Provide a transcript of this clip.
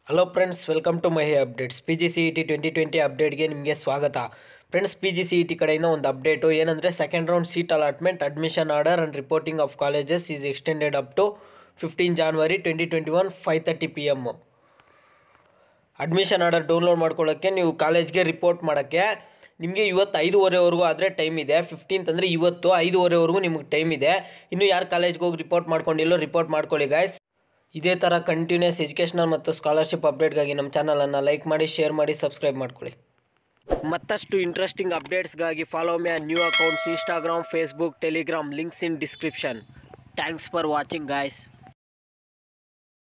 hello friends welcome to my updates P G C E T twenty twenty ಅಪ್ಡೇಟ್ಗೆ ನಿಮಗೆ ಸ್ವಾಗತ friends P G C E T ಕಡೆಯಿಂದ ಒಂದು update ಏನಂದರೆ second round seat allotment admission order and reporting of colleges is extended up to fifteen January twenty twenty one five thirty P M admission order download ಮಾಡ್ಕೊಳ್ಳೋಕ್ಕೆ ನೀವು ಕಾಲೇಜ್ಗೆ report ಮಾಡೋಕ್ಕೆ ನಿಮಗೆ ಇವತ್ತು ಐದೂವರೆವರೆಗೂ ಆದರೆ ಟೈಮ್ ಇದೆ ಫಿಫ್ಟೀನ್ತ್ ಅಂದರೆ ಇವತ್ತು ಐದೂವರೆವರೆಗೂ ನಿಮಗೆ ಟೈಮ್ ಇದೆ ಇನ್ನು ಯಾರು ಕಾಲೇಜ್ಗೆ ಹೋಗಿ ರಿಪೋರ್ಟ್ ಮಾಡ್ಕೊಂಡಿಲ್ಲೋ ರಿಪೋರ್ಟ್ ಮಾಡ್ಕೊಳ್ಳಿ ಗಾಯ್ಸ್ ಇದೇ ಥರ ಕಂಟಿನ್ಯೂಸ್ ಎಜುಕೇಷನಲ್ ಮತ್ತು ಸ್ಕಾಲರ್ಶಿಪ್ ಅಪ್ಡೇಟ್ಗಾಗಿ ನಮ್ಮ ಚಾನಲನ್ನು ಲೈಕ್ ಮಾಡಿ ಶೇರ್ ಮಾಡಿ ಸಬ್ಸ್ಕ್ರೈಬ್ ಮಾಡ್ಕೊಳ್ಳಿ ಮತ್ತಷ್ಟು ಇಂಟ್ರೆಸ್ಟಿಂಗ್ ಅಪ್ಡೇಟ್ಸ್ಗಾಗಿ follow my new accounts Instagram Facebook Telegram links in description thanks for watching guys